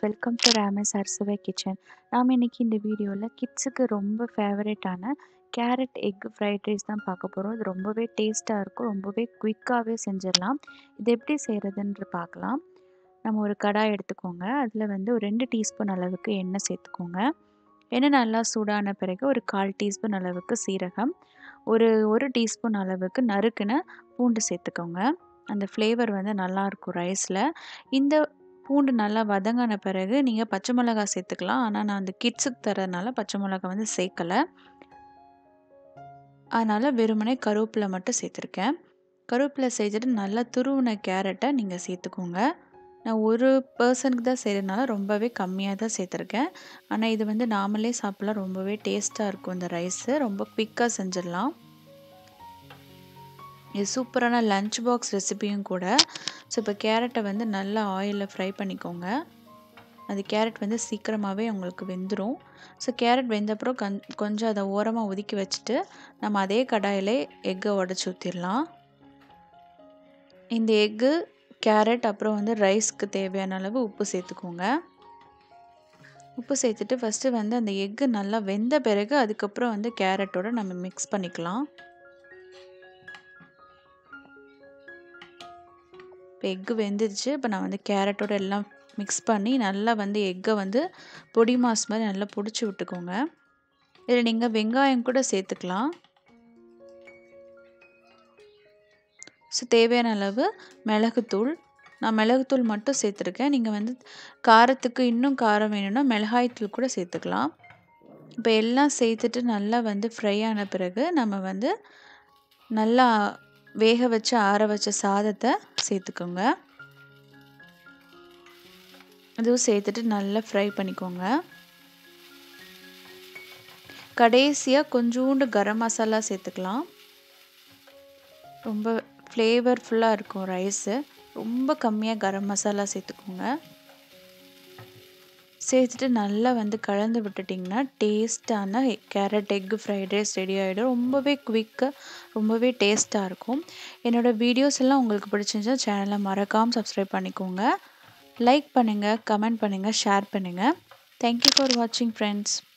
welcome to Ramas Arusuvai kitchen நாம் இன்னைக்கு இந்த வீடியோவில் கிட்ஸுக்கு ரொம்ப ஃபேவரட்டான கேரட் எக் ஃப்ரைட் ரைஸ் தான் பார்க்க போகிறோம் இது ரொம்பவே டேஸ்ட்டாக இருக்கும் ரொம்பவே குயிக்காகவே செஞ்சிடலாம் இது எப்படி செய்கிறதுன்ற பார்க்கலாம் நம்ம ஒரு கடாய் எடுத்துக்கோங்க அதில் வந்து ஒரு ரெண்டு டீஸ்பூன் அளவுக்கு எண்ணெய் சேர்த்துக்கோங்க எண்ணெய் நல்லா சூடான பிறகு ஒரு கால் டீஸ்பூன் அளவுக்கு சீரகம் ஒரு ஒரு டீஸ்பூன் அளவுக்கு நறுக்குன பூண்டு சேர்த்துக்கோங்க அந்த ஃப்ளேவர் வந்து நல்லாயிருக்கும் ரைஸில் இந்த பூண்டு நல்லா வதங்கின பிறகு நீங்கள் பச்சை மிளகாய் சேர்த்துக்கலாம் ஆனால் நான் அந்த கிட்ஸுக்கு தரதுனால பச்சை மிளகாய் வந்து சேர்க்கலை அதனால் வெறுமனே கருவேப்பிலை மட்டும் சேர்த்துருக்கேன் கருவேப்பிலை சேர்த்துட்டு நல்லா துருவின கேரட்டை நீங்கள் சேர்த்துக்கோங்க நான் ஒரு பர்சனுக்கு தான் செய்கிறதுனால ரொம்பவே கம்மியாக தான் சேர்த்துருக்கேன் ஆனால் இது வந்து நாமளே சாப்பிட்லாம் ரொம்பவே டேஸ்ட்டாக இருக்கும் இந்த ரைஸு ரொம்ப குவிக்காக செஞ்சிடலாம் இது சூப்பரான லஞ்ச் பாக்ஸ் ரெசிபியும் கூட ஸோ இப்போ கேரட்டை வந்து நல்லா ஆயிலில் ஃப்ரை பண்ணிக்கோங்க அது கேரட் வந்து சீக்கிரமாகவே உங்களுக்கு வெந்துடும் ஸோ கேரட் வெந்தப்புறம் கண் கொஞ்சம் அதை ஓரமாக ஒதுக்கி வச்சுட்டு நம்ம அதே கடாயில் எக்கை உடச்சி ஊற்றிடலாம் இந்த எக்கு கேரட் அப்புறம் வந்து ரைஸ்க்கு தேவையான அளவு உப்பு சேர்த்துக்கோங்க உப்பு சேர்த்துட்டு ஃபஸ்ட்டு வந்து அந்த எக்கு நல்லா வெந்த பிறகு அதுக்கப்புறம் வந்து கேரட்டோட நம்ம மிக்ஸ் பண்ணிக்கலாம் இப்போ எக்கு வெந்துருச்சு இப்போ நான் வந்து கேரட்டோட எல்லாம் மிக்ஸ் பண்ணி நல்லா வந்து எக்கை வந்து பொடி மாஸ் மாதிரி நல்லா பிடிச்சி விட்டுக்கோங்க இதில் நீங்கள் வெங்காயம் கூட சேர்த்துக்கலாம் ஸோ தேவையான அளவு மிளகுத்தூள் நான் மிளகுத்தூள் மட்டும் சேர்த்துருக்கேன் நீங்கள் வந்து காரத்துக்கு இன்னும் காரம் வேணும்னா மிளகாய்த்தூள் கூட சேர்த்துக்கலாம் இப்போ எல்லாம் சேர்த்துட்டு நல்லா வந்து ஃப்ரை ஆன பிறகு நம்ம வந்து நல்லா வேக வச்சு ஆற வச்ச சாதத்தை சேர்த்துக்கோங்க அதுவும் சேர்த்துட்டு நல்லா ஃப்ரை பண்ணிக்கோங்க கடைசியாக கொஞ்சோண்டு கரம் மசாலா சேர்த்துக்கலாம் ரொம்ப ஃப்ளேவர்ஃபுல்லாக இருக்கும் ரைஸு ரொம்ப கம்மியாக கரம் மசாலா சேர்த்துக்கோங்க சேர்த்துட்டு நல்லா வந்து கலந்து விட்டுட்டிங்கன்னா டேஸ்ட்டான carrot egg fried rice ready ஆகிடும் ரொம்பவே குவிக்காக ரொம்பவே டேஸ்ட்டாக இருக்கும் என்னோடய வீடியோஸ் எல்லாம் உங்களுக்கு பிடிச்சிருந்தா சேனலை மறக்காமல் சப்ஸ்கிரைப் பண்ணிக்கோங்க லைக் பண்ணுங்கள் கமெண்ட் பண்ணுங்கள் ஷேர் பண்ணுங்கள் தேங்க்யூ ஃபார் வாட்சிங் ஃப்ரெண்ட்ஸ்